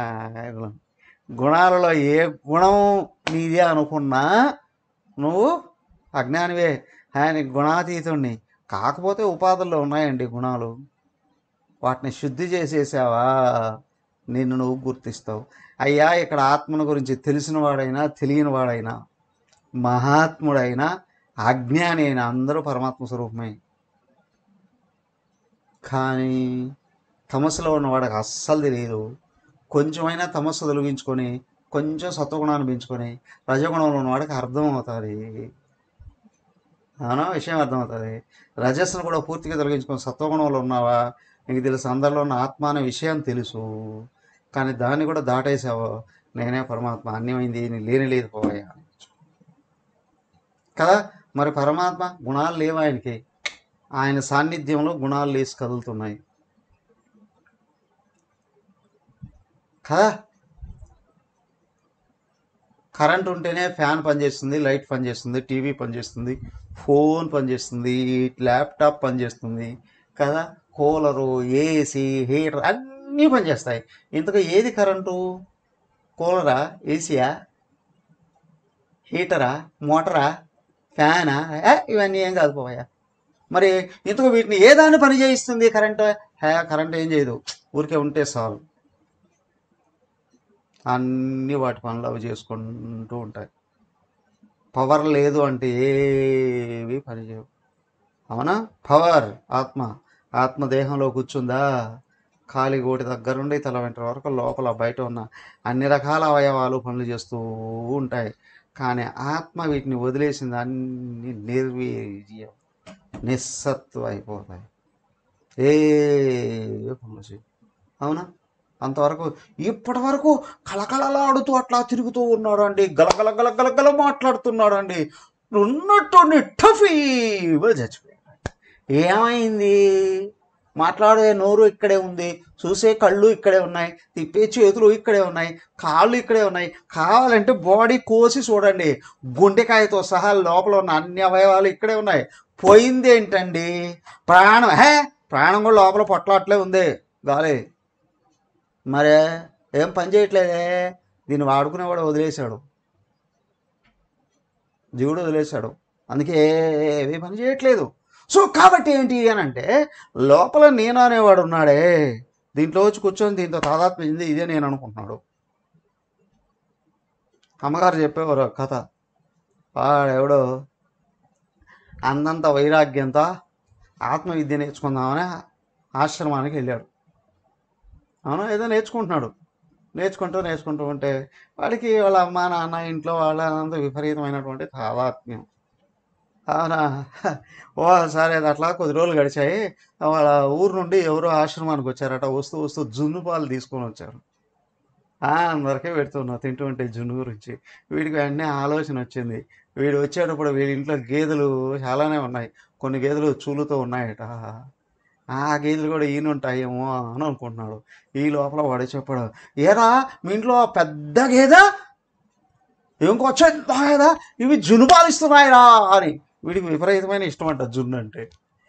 గుణాలలో ఏ గుణం నీదే అనుకున్నా నువ్వు అజ్ఞానివే ఆయన గుణాతీతుణ్ణి కాకపోతే ఉపాధుల్లో ఉన్నాయండి గుణాలు వాటిని శుద్ధి చేసేసావా నిన్ను నువ్వు గుర్తిస్తావు అయ్యా ఇక్కడ ఆత్మను గురించి తెలిసిన వాడైనా తెలియని వాడైనా మహాత్ముడైనా అజ్ఞాని అయినా అందరూ పరమాత్మ స్వరూపమే కానీ తమస్సులో ఉన్నవాడికి అస్సలు తెలియదు కొంచెమైనా తమస్సు తొలగించుకొని కొంచెం సత్వగుణాన్ని పెంచుకొని రజగుణంలో ఉన్నవాడికి అర్థమవుతుంది అవునా విషయం అర్థమవుతుంది రజస్సును కూడా పూర్తిగా తొలగించుకొని సత్వగుణంలో ఉన్నావా నీకు తెలుసు అందరిలో ఉన్న ఆత్మ అనే విషయం తెలుసు కానీ దాన్ని కూడా దాటేసావు నేనే పరమాత్మ అన్యమైంది నీ లేని లేదు పోయా కదా మరి పరమాత్మ గుణాలు లేవు ఆయనకి ఆయన సాన్నిధ్యంలో గుణాలు లేసి కదులుతున్నాయి కదా కరెంట్ ఉంటేనే ఫ్యాన్ పనిచేస్తుంది లైట్ పనిచేస్తుంది టీవీ పనిచేస్తుంది ఫోన్ పనిచేస్తుంది ల్యాప్టాప్ పనిచేస్తుంది కదా కూలరు ఏసీ హీటర్ అన్నీ పనిచేస్తాయి ఇంతకు ఏది కరెంటు కూలరా ఏసీయా హీటరా మోటరా ఫ్యానా ఏ, ఇవన్నీ ఏం కాదు పోయా మరి ఇంతకు వీటిని ఏ దాన్ని పని చేయిస్తుంది కరెంట్ హే కరెంట్ ఏం చేయదు ఊరికే ఉంటే చాలు అన్ని వాటి పనులు అవి చేసుకుంటూ ఉంటాయి పవర్ లేదు అంటే ఏవి పని చేయవు అవునా పవర్ ఆత్మ ఆత్మ దేహంలో కూర్చుందా కాలి గోటి దగ్గర నుండి తల వెంట వరకు లోపల బయట ఉన్న అన్ని రకాల అవయవాలు పనులు చేస్తూ ఉంటాయి కానీ ఆత్మ వీటిని వదిలేసింది అన్ని నిర్వీర్యం నిస్సత్వం అయిపోతాయి ఏ పనులు చేయవు అవునా అంతవరకు ఇప్పటి వరకు కలకలలాడుతూ అట్లా తిరుగుతూ ఉన్నాడు అండి గలగల గలగల మాట్లాడుతున్నాడు అండి ఉన్నట్టు టఫీగా చచ్చిపోయాడు ఏమైంది మాట్లాడే నోరు ఇక్కడే ఉంది చూసే కళ్ళు ఇక్కడే ఉన్నాయి తిప్పే చేతులు ఇక్కడే ఉన్నాయి కాళ్ళు ఇక్కడే ఉన్నాయి కావాలంటే బాడీ కోసి చూడండి గుండెకాయతో సహా లోపల ఉన్న అన్ని అవయవాలు ఇక్కడే ఉన్నాయి పోయింది ఏంటండి ప్రాణం హే ప్రాణం కూడా లోపల పొట్ల అట్లే ఉంది గాలి మరే ఏం పని చేయట్లేదే దీన్ని వాడుకునేవాడు వదిలేశాడు జీవుడు వదిలేశాడు అందుకే ఏమీ పని చేయట్లేదు సో కాబట్టి ఏంటి అని అంటే లోపల నేను అనేవాడు ఉన్నాడే దీంట్లో వచ్చి కూర్చొని దీంతో తాదాత్మ్యం చెంది ఇదే నేను అనుకుంటున్నాడు అమ్మగారు చెప్పేవారు ఒక కథ వాడెవడో అందంత వైరాగ్యంతో ఆత్మవిద్య నేర్చుకుందామని ఆశ్రమానికి వెళ్ళాడు అవును ఏదో నేర్చుకుంటున్నాడు నేర్చుకుంటూ నేర్చుకుంటూ ఉంటే వాడికి వాళ్ళ అమ్మ నాన్న ఇంట్లో వాళ్ళ అంత విపరీతమైనటువంటి తాదాత్మ్యం అవునా ఓ సరే అది అట్లా కొద్ది రోజులు గడిచాయి వాళ్ళ ఊరు నుండి ఎవరో ఆశ్రమానికి వచ్చారట వస్తూ వస్తూ జున్ను పాలు తీసుకొని వచ్చారు ఆ, అందరికీ పెడుతున్నా తింటూ ఉంటే జున్ను గురించి వీడికి వెంటనే ఆలోచన వచ్చింది వీడు వచ్చేటప్పుడు వీడి ఇంట్లో గేదెలు చాలానే ఉన్నాయి కొన్ని గేదెలు చూలుతో ఉన్నాయట ఆ గేదెలు కూడా ఈయన ఉంటాయేమో అని అనుకుంటున్నాడు ఈ లోపల వాడు చెప్పాడు ఏరా మీ ఇంట్లో ఆ పెద్ద గేదె ఇంకొచ్చే గేదా ఇవి జున్ను పాలిస్తున్నాయిరా అని వీడికి విపరీతమైన ఇష్టం అంట జున్ను అంటే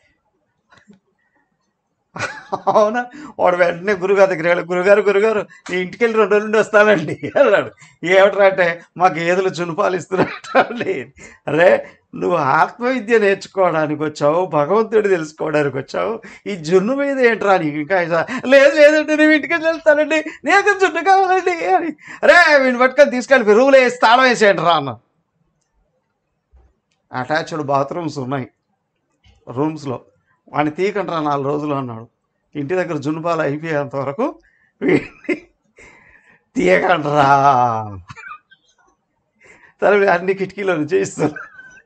అవునా వాడు వెంటనే గురుగారి దగ్గర వెళ్ళి గురుగారు గురుగారు నీ ఇంటికి వెళ్ళి రెండు రోజుల నుండి వస్తానండి అన్నాడు ఏమిట్రా అంటే మా గేదెలు జునుపాలు ఇస్తున్నట్టండి అరే నువ్వు ఆత్మవిద్య నేర్చుకోవడానికి వచ్చావు భగవంతుడు తెలుసుకోవడానికి వచ్చావు ఈ జున్ను మీద ఏంట్రా నీకు ఇంకా ఇస- లేదు లేదండి నేను ఇంటికి వెళ్ళి వెళ్తానండి నీకు జున్ను కావాలండి అని అరే వీడిని పట్టుకొని తీసుకెళ్ళి రూమ్లో వేసి తాళం వేసేయండి రా అన్న అటాచ్డ్ బాత్రూమ్స్ ఉన్నాయి రూమ్స్లో వాడిని తీయకండి రా నాలుగు రోజులు అన్నాడు ఇంటి దగ్గర జున్నుపాలు అయిపోయేంత వరకు వీడిని తీయకండి రా సరే అన్ని కిటికీలో నుంచి ఇస్తున్నారు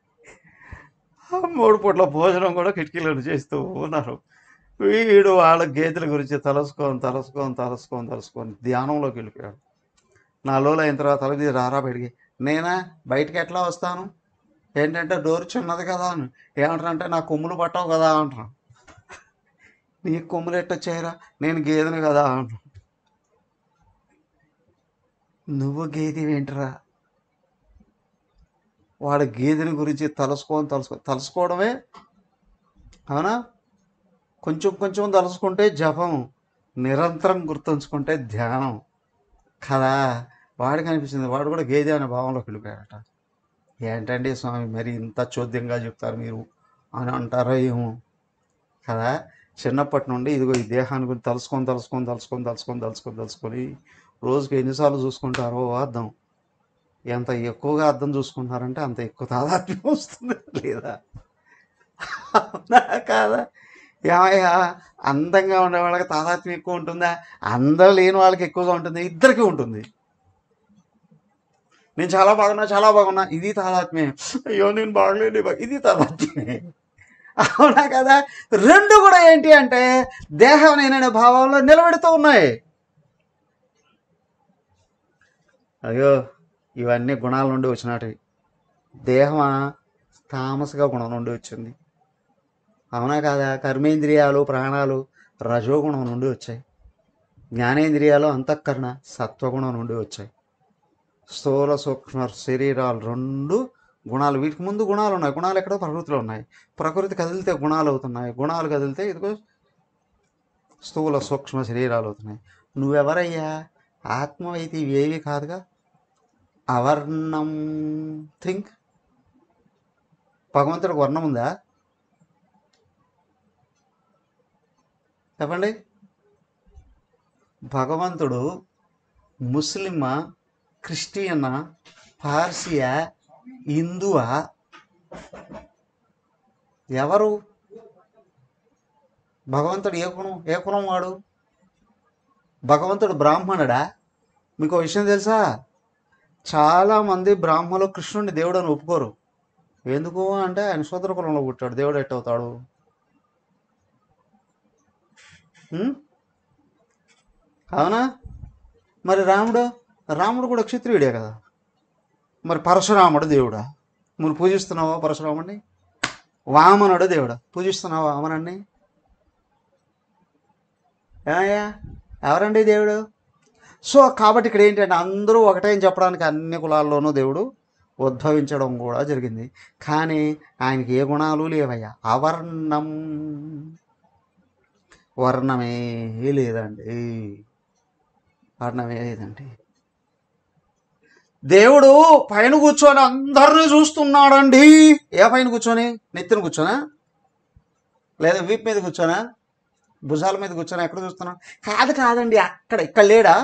మూడు పూట్ల భోజనం కూడా కిటికీలో నుంచి ఇస్తూ ఉన్నారు వీడు వాళ్ళ గేదెల గురించి తలసుకొని తలసుకొని తలసుకొని తలసుకొని ధ్యానంలోకి వెళ్ళిపోయాడు నా లోలు అయిన తర్వాత తల మీద రారా బయటికి నేనా బయటికి ఎట్లా వస్తాను ఏంటంటే డోర్ చిన్నది కదా అని ఏమంటారంటే నా కొమ్ములు పట్టవు కదా అంటారు నీ కొమ్ములు ఎట్టొచ్చాయిరా నేను గేదెను కదా అంటారు నువ్వు గేదె ఏంటరా వాడు గేదెని గురించి తలుసుకొని తలుసుకో తలుసుకోవడమే అవునా కొంచెం కొంచెం తలుసుకుంటే జపం నిరంతరం గుర్తుంచుకుంటే ధ్యానం కదా వాడికి అనిపించింది వాడు కూడా గేదె అనే భావంలోకి వెళ్ళిపోయాడట ఏంటండి స్వామి మరి ఇంత చోద్యంగా చెప్తారు మీరు అని అంటారో ఏమో కదా చిన్నప్పటి నుండి ఇదిగో ఈ దేహాన్ని గురించి తలుసుకొని తలుసుకొని తలుసుకొని తలుసుకొని తలుసుకొని తలుసుకొని రోజుకి ఎన్నిసార్లు చూసుకుంటారో అర్థం ఎంత ఎక్కువగా అర్థం చూసుకుంటారంటే అంత ఎక్కువ తాదాత్మ్యం వస్తుంది లేదా అవునా కాదా ఏమయ్యా అందంగా ఉండే వాళ్ళకి తాదాత్మ్యం ఎక్కువ ఉంటుందా అందరూ లేని వాళ్ళకి ఎక్కువగా ఉంటుంది ఇద్దరికి ఉంటుంది నేను చాలా బాగున్నా చాలా బాగున్నా ఇది తాదాత్మ్యం అయ్యో నేను బాగలేని ఇది తాదాత్మ్యమే అవునా కదా రెండు కూడా ఏంటి అంటే దేహం నేననే భావంలో నిలబెడుతూ ఉన్నాయి అయ్యో ఇవన్నీ గుణాల నుండి వచ్చినటివి దేహమా తామసగా గుణం నుండి వచ్చింది అవునా కాదా కర్మేంద్రియాలు ప్రాణాలు రజోగుణం నుండి వచ్చాయి జ్ఞానేంద్రియాలు అంతఃకరణ సత్వగుణం నుండి వచ్చాయి స్థూల సూక్ష్మ శరీరాలు రెండు గుణాలు వీటికి ముందు గుణాలు ఉన్నాయి గుణాలు ఎక్కడో ప్రకృతిలో ఉన్నాయి ప్రకృతి కదిలితే గుణాలు అవుతున్నాయి గుణాలు కదిలితే ఇదిగో స్థూల సూక్ష్మ శరీరాలు అవుతున్నాయి నువ్వెవరయ్యా ఆత్మ అయితే ఇవేవి కాదుగా అవర్ణం థింక్ భగవంతుడికి వర్ణం ఉందా చెప్పండి భగవంతుడు ముస్లిమా క్రిస్టియనా పార్సియా హిందువా ఎవరు భగవంతుడు ఏ కులం ఏ కులం వాడు భగవంతుడు బ్రాహ్మణుడా మీకు ఒక విషయం తెలుసా చాలామంది బ్రాహ్మణులు కృష్ణుడిని దేవుడు అని ఒప్పుకోరు ఎందుకు అంటే ఆయన శూద్ర కులంలో పుట్టాడు దేవుడు ఎట్టవుతాడు ఉం? అవునా మరి రాముడు రాముడు కూడా క్షత్రియుడే కదా మరి పరశురాముడు దేవుడా మీరు పూజిస్తున్నావా పరశురాముడిని వామనుడు దేవుడా పూజిస్తున్నావా వామనుడిని ఏమయ్యా ఎవరండి దేవుడు సో కాబట్టి ఇక్కడ ఏంటంటే అందరూ ఒకటే అని చెప్పడానికి అన్ని కులాల్లోనూ దేవుడు ఉద్భవించడం కూడా జరిగింది కానీ ఆయనకి ఏ గుణాలు లేవయ్యా అవర్ణం వర్ణమే లేదండి వర్ణమే లేదండి దేవుడు పైన కూర్చొని అందరినీ చూస్తున్నాడండి ఏ పైన కూర్చొని నెత్తిన కూర్చోనా లేదా వీపు మీద కూర్చోనా భుజాల మీద కూర్చొని ఎక్కడ చూస్తున్నాడు కాదు కాదండి అక్కడ ఇక్కడ లేడా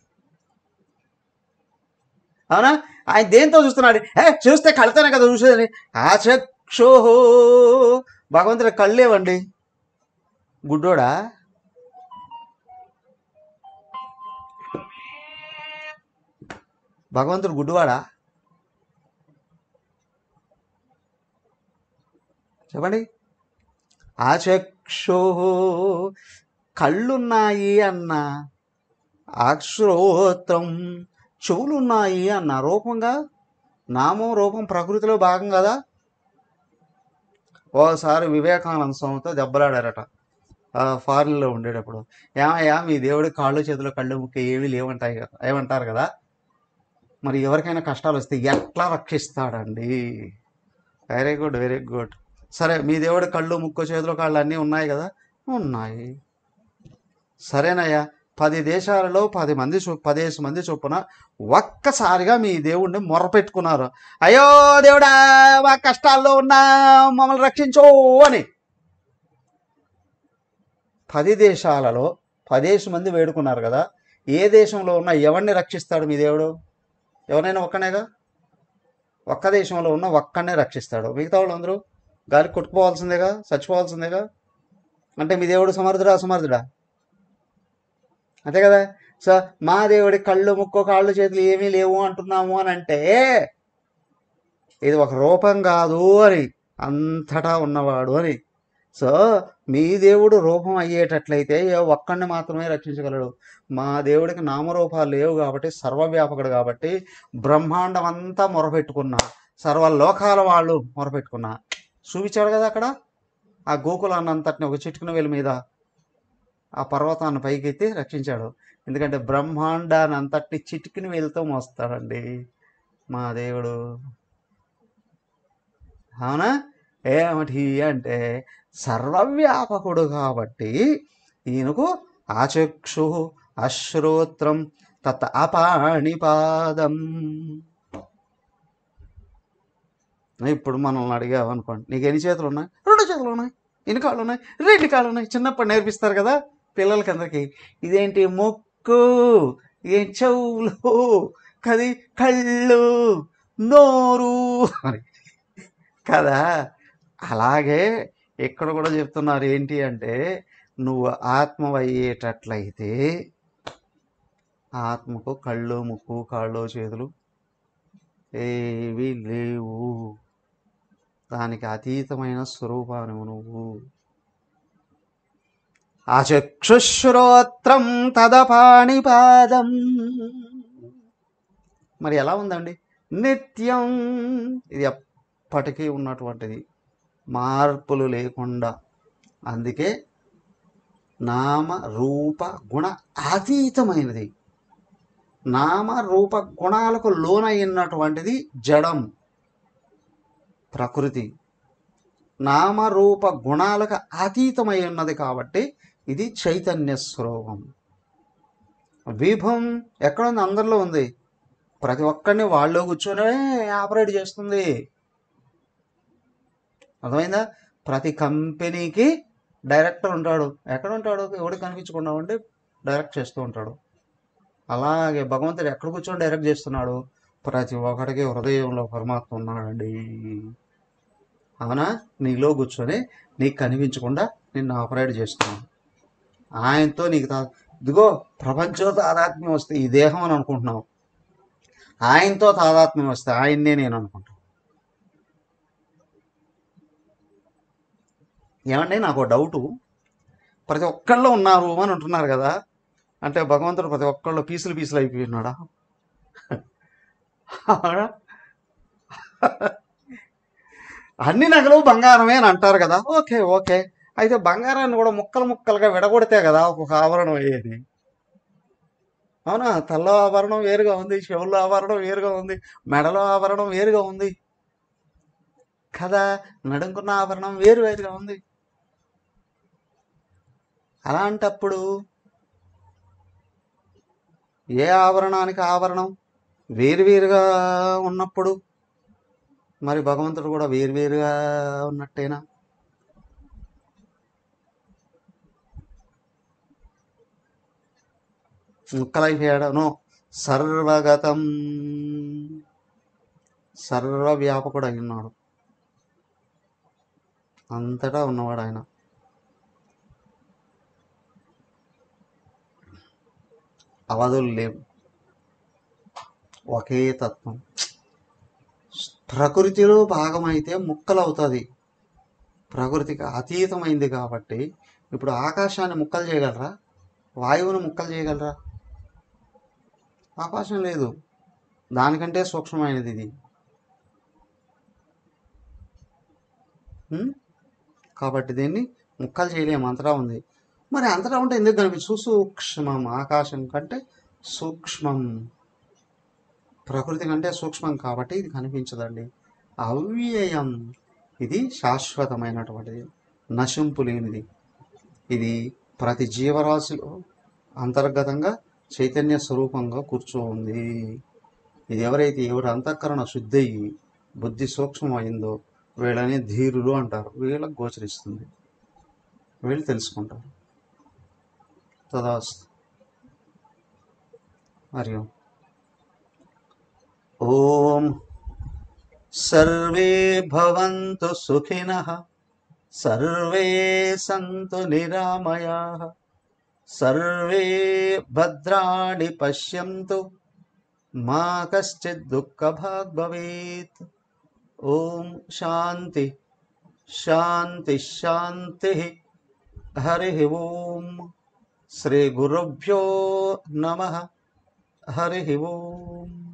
అవునా ఆయన దేంతో చూస్తున్నాడు ఏ చూస్తే కళ్ళతోనే కదా చూసేది ఆ చక్షోహో భగవంతుడి కళ్ళేవండి గుడ్డోడా భగవంతుడు గుడ్డువాడా చెప్పండి ఆ చక్షో కళ్ళున్నాయి అన్న అశ్రోత్రం చెవులున్నాయి అన్న రూపంగా నామం రూపం ప్రకృతిలో భాగం కదా ఓసారి వివేకానంద స్వామితో దెబ్బలాడారట ఆ, ఫారిన్లో ఉండేటప్పుడు ఏమయ్యా మీ దేవుడి కాళ్ళు చేతులు కళ్ళు ముక్కు ఏమీ లేవంటాయి కదా ఏమంటారు కదా మరి ఎవరికైనా కష్టాలు వస్తే ఎట్లా రక్షిస్తాడండి వెరీ గుడ్ వెరీ గుడ్ సరే మీ దేవుడి కళ్ళు ముక్కు చేతులు కాళ్ళు అన్నీ ఉన్నాయి కదా ఉన్నాయి సరేనయ్యా పది దేశాలలో పది మంది చొ పదేసి మంది చొప్పున ఒక్కసారిగా మీ దేవుణ్ణి మొరపెట్టుకున్నారు అయ్యో దేవుడా మా కష్టాల్లో ఉన్నా మమ్మల్ని రక్షించు అని పది దేశాలలో పదేసి మంది వేడుకున్నారు కదా ఏ దేశంలో ఉన్న ఎవరిని రక్షిస్తాడు మీ దేవుడు ఎవరైనా ఒక్కనేగా ఒక్క దేశంలో ఉన్న ఒక్కనే రక్షిస్తాడు మిగతా వాళ్ళందరూ గాలి కొట్టుకుపోవాల్సిందేగా చచ్చిపోవాల్సిందేగా అంటే మీ దేవుడు సమర్థుడా అసమర్థుడా అంతే కదా సో మా దేవుడి కళ్ళు ముక్కు కాళ్ళు చేతులు ఏమీ లేవు అంటున్నాము అని అంటే ఇది ఒక రూపం కాదు అని అంతటా ఉన్నవాడు అని సో మీ దేవుడు రూపం అయ్యేటట్లయితే ఏ ఒక్కడిని మాత్రమే రక్షించగలడు మా దేవుడికి నామరూపాలు లేవు కాబట్టి సర్వవ్యాపకుడు కాబట్టి బ్రహ్మాండం అంతా మొరపెట్టుకున్నా సర్వలోకాల వాళ్ళు మొరపెట్టుకున్నా చూపించాడు కదా అక్కడ ఆ గోకులాన్ని అంతటిని ఒక చిటుకున వేలు మీద ఆ పర్వతాన్ని పైకెత్తి రక్షించాడు ఎందుకంటే బ్రహ్మాండాన్ని అంతటిని చిటికిన వేలుతో మోస్తాడండి మా దేవుడు అవునా ఏమిటి అంటే సర్వవ్యాపకుడు కాబట్టి ఈయనకు ఆచక్షు అశ్రోత్రం తత్ అపాణిపాదం ఇప్పుడు మనల్ని అడిగావు అనుకోండి నీకు ఎన్ని చేతులు ఉన్నాయి రెండు చేతులు ఉన్నాయి ఎన్ని కాళ్ళు ఉన్నాయి రెండు కాళ్ళు ఉన్నాయి చిన్నప్పుడు నేర్పిస్తారు కదా పిల్లలకి అందరికి ఇదేంటి ముక్కు ఏం చెవులు కది కళ్ళు నోరు అని కదా అలాగే ఇక్కడ కూడా చెప్తున్నారు ఏంటి అంటే నువ్వు ఆత్మవయ్యేటట్లయితే ఆత్మకు కళ్ళు ముక్కు కాళ్ళు చేతులు ఏవి లేవు దానికి అతీతమైన స్వరూపాను నువ్వు ఆ చక్షుశ్రోత్రం తదపాణిపాదం మరి ఎలా ఉందండి నిత్యం ఇది ఎప్పటికీ ఉన్నటువంటిది మార్పులు లేకుండా అందుకే నామ రూప గుణ అతీతమైనది నామ రూప గుణాలకు లోనైనటువంటిది జడం ప్రకృతి నామరూప గుణాలకు అతీతమై ఉన్నది కాబట్టి ఇది చైతన్య స్వరూపం విభం ఎక్కడుంది అందరిలో ఉంది ప్రతి ఒక్కరిని వాళ్ళు కూర్చొనే ఆపరేట్ చేస్తుంది అర్థమైందా ప్రతి కంపెనీకి డైరెక్టర్ ఉంటాడు ఎక్కడ ఉంటాడు ఎవడు కనిపించకుండా ఉండి డైరెక్ట్ చేస్తూ ఉంటాడు అలాగే భగవంతుడు ఎక్కడ కూర్చొని డైరెక్ట్ చేస్తున్నాడు ప్రతి ఒక్కడికి హృదయంలో పరమాత్మ ఉన్నాడండి అవునా నీలో కూర్చొని నీకు కనిపించకుండా నిన్ను ఆపరేట్ చేస్తున్నాడు ఆయనతో నీకు తా ఇదిగో ప్రపంచంతో తాదాత్మ్యం వస్తే ఈ దేహం అని అనుకుంటున్నావు ఆయనతో తాదాత్మ్యం వస్తే ఆయన్నే నేను అనుకుంటాను ఏమండి నాకు ఒక డౌటు ప్రతి ఒక్కళ్ళు ఉన్నారు అని అంటున్నారు కదా అంటే భగవంతుడు ప్రతి ఒక్కళ్ళు పీసులు పీసులు అయిపోయి ఉన్నాడా అవునా? అన్ని నగలు బంగారమే అని అంటారు కదా ఓకే ఓకే అయితే బంగారాన్ని కూడా ముక్కలు ముక్కలుగా విడగొడితే కదా ఒక్కొక్క ఆభరణం అయ్యేది అవునా తల్లో ఆభరణం వేరుగా ఉంది చెవుల్లో ఆభరణం వేరుగా ఉంది మెడలో ఆభరణం వేరుగా ఉంది కదా నడుంకున్న ఆభరణం వేరు వేరుగా ఉంది అలాంటప్పుడు ఏ ఆవరణానికి ఆవరణం వేరువేరుగా ఉన్నప్పుడు మరి భగవంతుడు కూడా వేరువేరుగా ఉన్నట్టేనా ముక్కలైపోయాడను సర్వగతం సర్వవ్యాపకుడు అయి ఉన్నాడు అంతటా ఉన్నవాడు ఆయన అవధులు లేవు ఒకే తత్వం ప్రకృతిలో భాగమైతే ముక్కలు అవుతుంది ప్రకృతికి అతీతమైంది కాబట్టి ఇప్పుడు ఆకాశాన్ని ముక్కలు చేయగలరా వాయువును ముక్కలు చేయగలరా ఆకాశం లేదు దానికంటే సూక్ష్మమైనది ఇది ఉం? కాబట్టి దీన్ని ముక్కలు చేయలేము అంతటా ఉంది మరి అంతటా ఉంటే ఎందుకు కనిపించు సూక్ష్మం ఆకాశం కంటే సూక్ష్మం ప్రకృతి కంటే సూక్ష్మం కాబట్టి ఇది కనిపించదండి అవ్యయం ఇది శాశ్వతమైనటువంటిది నశింపు లేనిది ఇది ప్రతి జీవరాశిలో అంతర్గతంగా చైతన్య స్వరూపంగా కూర్చోంది ఇది ఎవరైతే ఎవరి అంతఃకరణ శుద్ధి అయ్యి బుద్ధి సూక్ష్మమైందో వీళ్ళని ధీరులు అంటారు వీళ్ళకి గోచరిస్తుంది వీళ్ళు తెలుసుకుంటారు తదాస్తు మరియు ఓం సర్వే భవంతు సుఖినః సర్వే సంతు నిరామయాః సర్వే భద్రాణి పశ్యంతు మా కశ్చిత్ దుఃఖభాగ్ భవేత్ ఓం శాంతి శాంతి శాంతి హరి ఓం శ్రీ గురుభ్యో నమ హరి ఓం